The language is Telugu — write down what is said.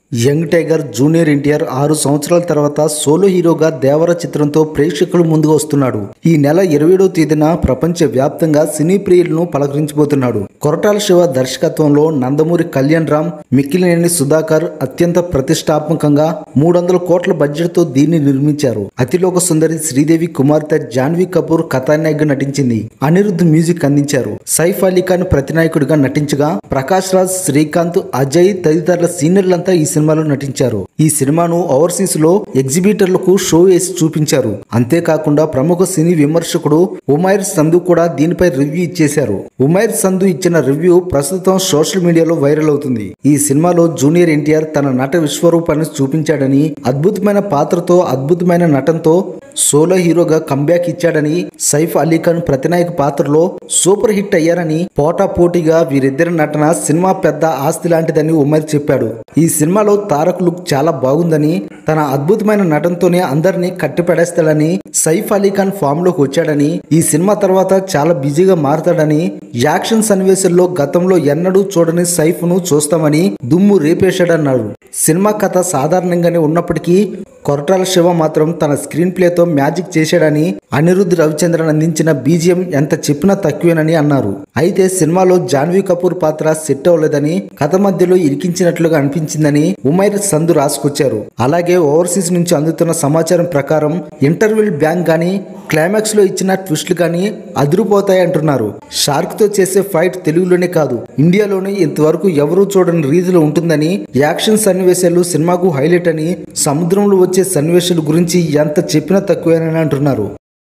యంగ్ టైగర్ జూనియర్ ఎన్టీఆర్ ఆరు సంవత్సరాల తర్వాత సోలో హీరోగా దేవర చిత్రంతో ప్రేక్షకుల ముందుకు వస్తున్నాడు ఈ నెల ఇరవై తేదీన ప్రపంచ వ్యాప్తంగా సినీ ప్రియులను పలకరించబోతున్నాడు కొరటాల శివ దర్శకత్వంలో నందమూరి కళ్యాణ్ రామ్ మిక్కిలినేని సుధాకర్ అత్యంత ప్రతిష్టాత్మకంగా మూడు వందల కోట్ల బడ్జెట్ తో దీన్ని నిర్మించారు అతిలోక సుందరి శ్రీదేవి కుమార్తె జాన్వీ కపూర్ కథానాయకగా నటించింది అనిరుద్ధ్ మ్యూజిక్ అందించారు సైఫ్ అలీ ఖాన్ ప్రతినాయకుడిగా నటించగా ప్రకాష్ రాజ్ శ్రీకాంత్ అజయ్ తదితరుల సీనియర్లంతా ఈ సినిమాలో నటించారు ఈ సినిమాను ఓవర్సీస్ లో ఎగ్జిబిటర్లకు షో వేసి చూపించారు అంతేకాకుండా ప్రముఖ సినీ విమర్శకుడు ఉమైర్ సంధు కూడా దీనిపై రివ్యూ ఇచ్చేశారు ఉమైర్ సంధు ఇచ్చిన రివ్యూ ప్రస్తుతం సోషల్ మీడియాలో వైరల్ అవుతుంది ఈ సినిమాలో జూనియర్ ఎన్టీఆర్ తన నట విశ్వరూపాన్ని చూపించాడని అద్భుతమైన పాత్రతో అద్భుతమైన నటనతో సోలో హీరోగా కంబ్యాక్ ఇచ్చాడని సైఫ్ అలీ ఖాన్ ప్రతినాయక పాత్రలో సూపర్ హిట్ అయ్యారని పోటా పోటీగా వీరిద్దరి నటన సినిమా పెద్ద ఆస్తి లాంటిదని ఉమర్ చెప్పాడు ఈ సినిమాలో తారక్ లుక్ చాలా బాగుందని తన అద్భుతమైన నటనతోనే అందరినీ కట్టిపడేస్తాడని సైఫ్ అలీ ఖాన్ ఫామ్ లోకి వచ్చాడని ఈ సినిమా తర్వాత చాలా బిజీగా మారతాడని యాక్షన్ సన్నివేశాల్లో గతంలో ఎన్నడూ చూడని సైఫ్ ను చూస్తామని దుమ్ము రేపేశాడన్నారు సినిమా కథ సాధారణంగానే ఉన్నప్పటికీ కొరటాల శివ మాత్రం తన స్క్రీన్ ప్లేతో మ్యాజిక్ చేశాడని అనిరుద్ధ్ రవిచంద్రన్ అందించిన బీజిఎం ఎంత చెప్పినా తక్కువేనని అన్నారు అయితే సినిమాలో జాన్వీ కపూర్ పాత్ర సెట్ అవ్వలేదని కథ మధ్యలో ఇరికించినట్లుగా అనిపించిందని ఉమైర్ సంధు రాసుకొచ్చారు అలాగే ఓవర్సీస్ నుంచి అందుతున్న సమాచారం ప్రకారం ఇంటర్వెల్ బ్యాంక్ గాని క్లైమాక్స్ లో ఇచ్చిన ట్విస్ట్లు గాని అదిరిపోతాయి అంటున్నారు షార్క్ తో చేసే ఫైట్ తెలుగులోనే కాదు ఇండియాలోనే ఇంతవరకు ఎవరూ చూడని రీతిలో ఉంటుందని యాక్షన్ సన్నివేశాలు సినిమాకు హైలైట్ అని సముద్రంలో వచ్చే సన్నివేశాల గురించి ఎంత చెప్పినా తక్కువేనని అంటున్నారు